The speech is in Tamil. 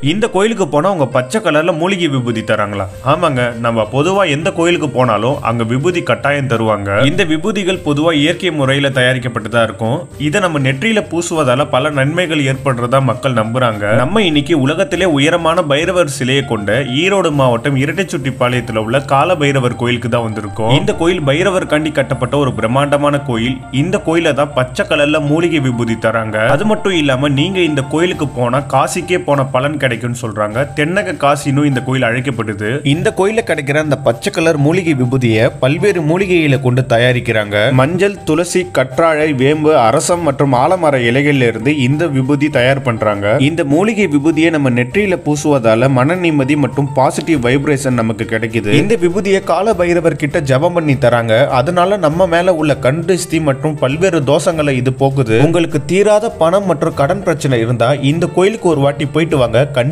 இந்த கோயிலுக்கு போனா உங்க பச்சை கலர்ல மூலிகை விபூதி தராங்களா ஆமாங்க நம்ம பொதுவா எந்த கோயிலுக்கு போனாலும் அங்க விபூதி கட்டாயம் தருவாங்க இந்த விபூதிகள் பொதுவா இயற்கை முறையில தயாரிக்கப்பட்டதா இருக்கும் இதை நம்ம நெற்றியில பூசுவதால பல நன்மைகள் ஏற்படுறதா மக்கள் நம்புறாங்க நம்ம இன்னைக்கு உலகத்திலே உயரமான பைரவர் சிலையை கொண்ட ஈரோடு மாவட்டம் இரட்டைச்சுட்டிப்பாளையத்துல உள்ள கால பைரவர் கோயிலுக்கு தான் வந்திருக்கோம் இந்த கோயில் பைரவர் காண்டி கட்டப்பட்ட ஒரு பிரம்மாண்டமான கோயில் இந்த கோயில தான் பச்சை கலர்ல மூலிகை விபூதி தராங்க அது மட்டும் இல்லாம நீங்க இந்த கோயிலுக்கு போனா காசிக்கே போன பலன் கிடைக்கும்னு சொல்றாங்க தென்னக காசினும் இந்த கோயில் அழைக்கப்படுது இந்த கோயில கிடைக்கிற அந்த பச்சை கலர் மூலிகை விபூதியை பல்வேறு மூலிகைகளை கொண்டு தயாரிக்கிறாங்க மஞ்சள் துளசி கற்றாழை வேம்பு அரசம் மற்றும் ஆலமர இலைகள்ல இருந்து இந்த விபூதி தயார் பண்றாங்க இந்த மூலிகை விபூதியை நம்ம நெற்றியில பூசுவதால மன நிம்மதி மற்றும் பாசிட்டிவ் வைப்ரேஷன் நமக்கு கிடைக்குது இந்த விபூதியை கால பைரவர் கிட்ட ஜபம் பண்ணி தராங்க அதனால நம்ம மேல உள்ள கண் திருஷ்டி மற்றும் பல்வேறு தோஷங்களை இது போக்குது உங்களுக்கு தீராத பணம் மற்றும் கடன் பிரச்சனை இருந்தா இந்த கோயிலுக்கு ஒரு வாட்டி போயிட்டு வாங்க கண்டிப்பா